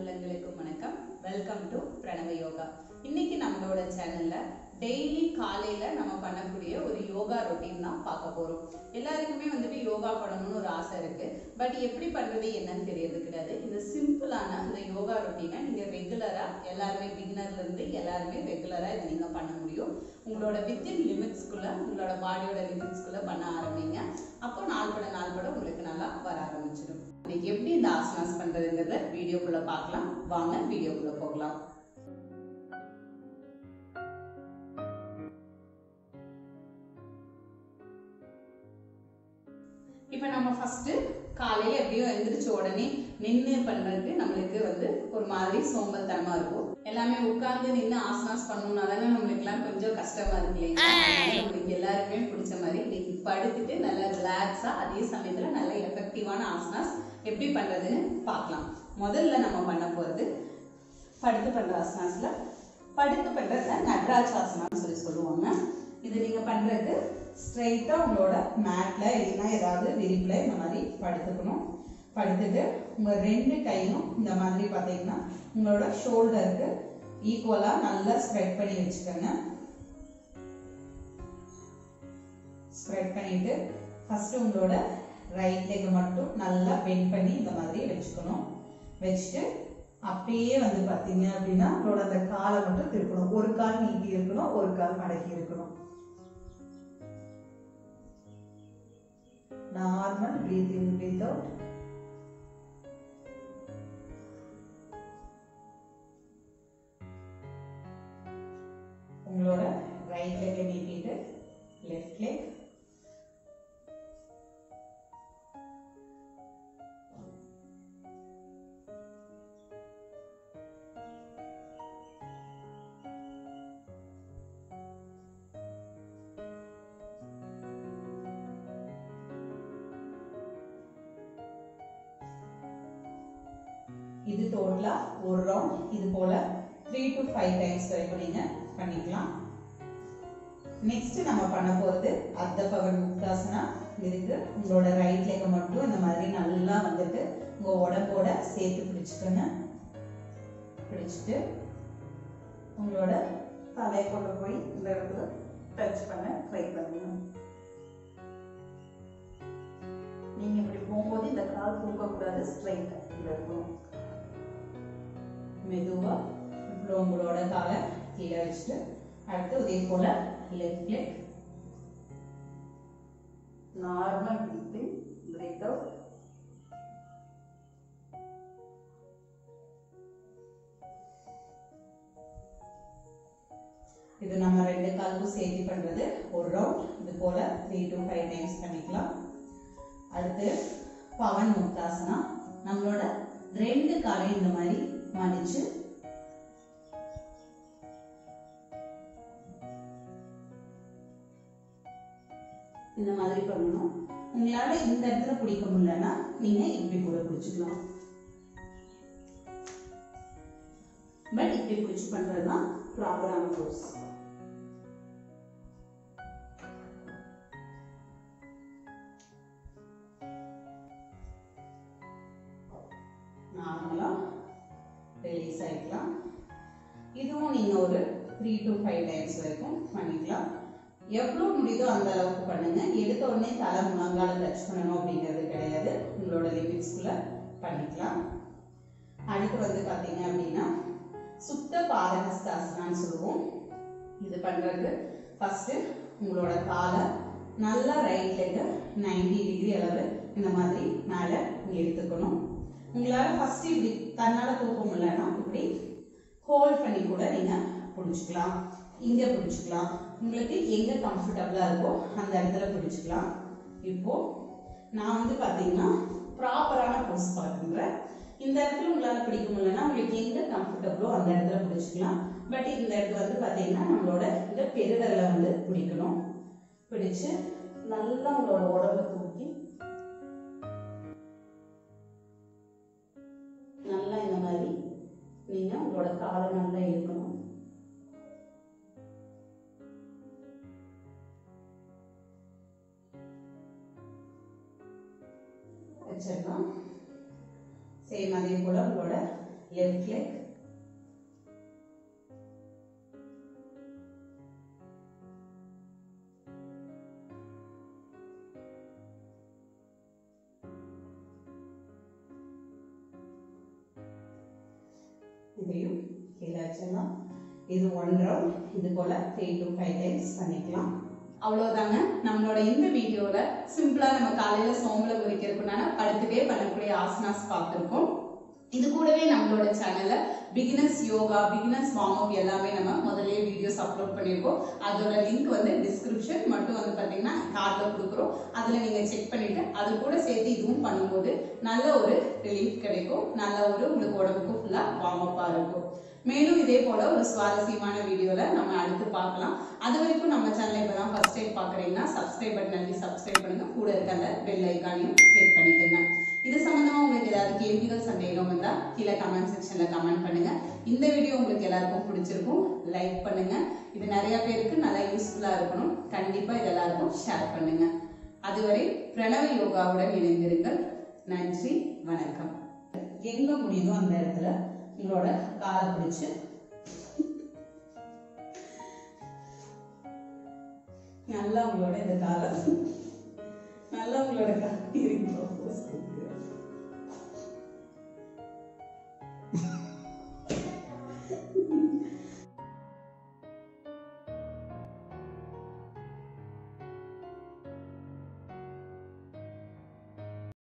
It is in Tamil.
அன்புள்ளங்களுக்கும் வணக்கம் வெல்கம் டு பிரணவ யோகா இன்னைக்கு நம்மளோட சேனல்ல டெய்லி காலையில நம்ம பண்ணக்கூடிய ஒரு யோகா ரொட்டீன் தான் பார்க்க போறோம் எல்லாருக்குமே வந்துட்டு யோகா பண்ணணும்னு ஒரு ஆசை இருக்கு பட் எப்படி பண்றது என்னன்னு தெரியறது கிடையாது இந்த சிம்பிளான இந்த யோகா ரொட்டீனை நீங்க ரெகுலரா எல்லாருமே பிகினர்ல இருந்து எல்லாருமே ரெகுலரா இதை நீங்க பண்ண முடியும் உங்களோட வித்தின் லிமிட்ஸ்குள்ள உங்களோட பாடியோட லிமிட்ஸ்குள்ள பண்ண ஆரம்பிங்க அப்போ நாள் பட நாள் பட உங்களுக்கு நல்லா வர ஆரம்பிச்சிடும் இன்னைக்கு எப்படி இந்த ஆசனாஸ் பண்றதுங்கிறத வீடியோக்குள்ள பார்க்கலாம் வாங்க வீடியோக்குள்ள போகலாம் இப்போ நம்ம ஃபர்ஸ்ட் காலையில எப்படியோ எழுந்திரிச்ச உடனே நின்று பண்றதுக்கு நம்மளுக்கு வந்து ஒரு மாதிரி சோம்பல் தனமா இருக்கும் எல்லாமே உட்கார்ந்து நின்று ஆசனாஸ் பண்ணணும்னா தானே நம்மளுக்கு எல்லாம் கொஞ்சம் கஷ்டமா இருக்கு இல்லைங்களா அதனால நம்மளுக்கு எல்லாருக்குமே பிடிச்ச மாதிரி இன்னைக்கு படுத்துட்டு நல்லா ரிலாக்ஸா அதே சமயத்துல நல்ல எஃபெக்டிவான ஆசனாஸ் எப்படி பண்றதுன்னு பார்க்கலாம் முதல்ல நம்ம பண்ண போறது படுத்து பண்ற ஆசனாஸ்ல படுத்து பண்றத நட்ராஜ் ஆசனான்னு சொல்லி சொல்லுவாங்க இது நீங்க பண்றது ஸ்ட்ரைட்டா உங்களோட மேட்ல இல்லைன்னா ஏதாவது விரிப்புல இந்த மாதிரி படுத்துக்கணும் படுத்துட்டு உங்க ரெண்டு கையும் இந்த மாதிரி பாத்தீங்கன்னா உங்களோட ஷோல்டருக்கு ஈக்குவலா நல்லா ஸ்ப்ரெட் பண்ணி வச்சுக்கோங்க ஸ்ப்ரெட் பண்ணிட்டு ஃபர்ஸ்ட் உங்களோட ரைட் லெக் மட்டும் நல்லா பெண்ட் பண்ணி இந்த மாதிரி வச்சுக்கணும் வச்சுட்டு அப்படியே வந்து பார்த்தீங்க அப்படின்னா உங்களோட அந்த காலை மட்டும் திருப்பணும் ஒரு கால் நீட்டி இருக்கணும் ஒரு கால் மடக்கி இருக்கணும் normal breathe in breathe out உங்களோட ரைட் லெக்கை நீட்டிட்டு லெஃப்ட் லெக் இது டோட்டலா ஒரு ரவுண்ட் இது போல த்ரீ டு ஃபைவ் டைம்ஸ் வரைக்கும் நீங்க பண்ணிக்கலாம் நெக்ஸ்ட் நம்ம பண்ண போறது அர்த்த பவன் முக்தாசனா இதுக்கு உங்களோட ரைட் லெக்கை மட்டும் இந்த மாதிரி நல்லா வந்துட்டு உங்க உடம்போட சேர்த்து பிடிச்சுக்கோங்க பிடிச்சிட்டு உங்களோட தலையை கொண்டு போய் இந்த இடத்துல டச் பண்ண ட்ரை பண்ணுங்க நீங்க இப்படி போகும்போது இந்த கால் தூக்கக்கூடாது ஸ்ட்ரைட்டா இங்க இருக்கணும் மெதுவா இப்போ உங்களோட காலை கீழே வச்சுட்டு அடுத்து இதே போல left leg normal breathing break out இது நம்ம ரெண்டு காலுக்கும் சேர்த்து பண்றது ஒரு ரவுண்ட் இது போல த்ரீ டு ஃபைவ் டைம்ஸ் பண்ணிக்கலாம் அடுத்து பவன் முக்தாசனா நம்மளோட ரெண்டு காலையும் இந்த மாதிரி மடிச்சு இந்த மாதிரி பண்ணணும் உங்களால இந்த இடத்துல பிடிக்க முடியலன்னா நீங்க இப்படி கூட பிடிச்சிக்கலாம் பட் இப்படி பிடிச்சு பண்றதுதான் ப்ராப்பரான கோர்ஸ் நார்மலா ரிலீஸ் ஆகிக்கலாம் இதுவும் நீங்கள் ஒரு த்ரீ டு ஃபைவ் டைம்ஸ் வரைக்கும் பண்ணிக்கலாம் எவ்வளோ முடியுதோ அந்த அளவுக்கு பண்ணுங்க எடுத்த உடனே தலை முழங்கால டச் பண்ணணும் அப்படிங்கிறது கிடையாது உங்களோட லிமிட்ஸ்குள்ள பண்ணிக்கலாம் அடுத்து வந்து பார்த்தீங்க அப்படின்னா சுத்த பாதகஸ்தாசனான்னு சொல்லுவோம் இது பண்ணுறதுக்கு ஃபஸ்ட்டு உங்களோட காலை நல்லா ரைட் லெக்கு நைன்டி டிகிரி அளவு இந்த மாதிரி மேலே இங்கே எடுத்துக்கணும் உங்களால் ஃபர்ஸ்ட் இப்படி தன்னால் தூக்க முடியலன்னா இப்படி ஹோல்ட் பண்ணி கூட நீங்கள் பிடிச்சிக்கலாம் இங்கே பிடிச்சிக்கலாம் உங்களுக்கு எங்கே கம்ஃபர்டபுளாக இருக்கோ அந்த இடத்துல பிடிச்சிக்கலாம் இப்போ நான் வந்து பார்த்தீங்கன்னா ப்ராப்பரான போஸ் பார்க்குறேன் இந்த இடத்துல உங்களால் பிடிக்க முடியலன்னா உங்களுக்கு எங்கே கம்ஃபர்டபுளோ அந்த இடத்துல பிடிச்சிக்கலாம் பட் இந்த இடத்துல வந்து பார்த்தீங்கன்னா நம்மளோட இந்த பெருவிரலை வந்து பிடிக்கணும் பிடிச்சு நல்லா உங்களோட உடம்பை தூக்கி நல்லா இந்த மாதிரி நீங்க உங்களோட காலை நல்லா இழுக்கணும் வச்சிடலாம் சேம் அதே போல் உங்களோட லெஃப்ட் லெக் இதையும் கீழே வச்சிடலாம் இது ஒன் ரவுண்ட் இது போல த்ரீ டு ஃபைவ் டைம்ஸ் பண்ணிக்கலாம் அவ்வளோதாங்க நம்மளோட இந்த வீடியோல சிம்பிளா நம்ம காலையில சோம்பல குறிக்கிறதுக்குனால படுத்துட்டே பண்ணக்கூடிய ஆசனாஸ் பார்த்துருக்கோம் இது கூடவே நம்மளோட சேனல்ல beginners yoga beginners warm up எல்லாமே நம்ம முதல்லயே வீடியோஸ் அப்லோட் பண்ணியிருக்கோம் அதோட லிங்க் வந்து டிஸ்கிரிப்ஷன் மட்டும் வந்து பார்த்தீங்கன்னா கார்டில் கொடுக்குறோம் அதில் நீங்கள் செக் பண்ணிட்டு அது கூட சேர்த்து இதுவும் பண்ணும்போது நல்ல ஒரு ரிலீஃப் கிடைக்கும் நல்ல ஒரு உங்களுக்கு உடம்புக்கு ஃபுல்லாக வார்ம் அப்பாக இருக்கும் மேலும் இதே போல ஒரு சுவாரஸ்யமான வீடியோல நம்ம அடுத்து பார்க்கலாம் அது வரைக்கும் நம்ம சேனலை இப்போ தான் ஃபர்ஸ்ட் டைம் பார்க்குறீங்கன்னா சப்ஸ்கிரைப் பட்டன் அழுத்தி சப்ஸ்கிரைப் பண்ணுங்க கூட இருக்க அந்த பெல் ஐக்கானையும் கிளிக் பண்ணிக்கோங்க இது சம்பந்தமா உங்களுக்கு ஏதாவது கேள்விகள் சந்தேகம் வந்தா கீழே கமெண்ட் செக்ஷன்ல கமெண்ட் பண்ணுங்க இந்த வீடியோ உங்களுக்கு எல்லாருக்கும் பிடிச்சிருக்கும் லைக் பண்ணுங்க இது நிறைய பேருக்கு நல்லா யூஸ்ஃபுல்லா இருக்கணும் கண்டிப்பா இது எல்லாருக்கும் ஷேர் பண்ணுங்க அதுவரை பிரணவ யோகாவுடன் இணைந்திருங்கள் நன்றி வணக்கம் எங்க முடியுதோ அந்த இடத்துல உங்களோட காலை பிடிச்சு நல்லா உங்களோட இந்த காலை நல்லா உங்களோட கால் இருக்கும்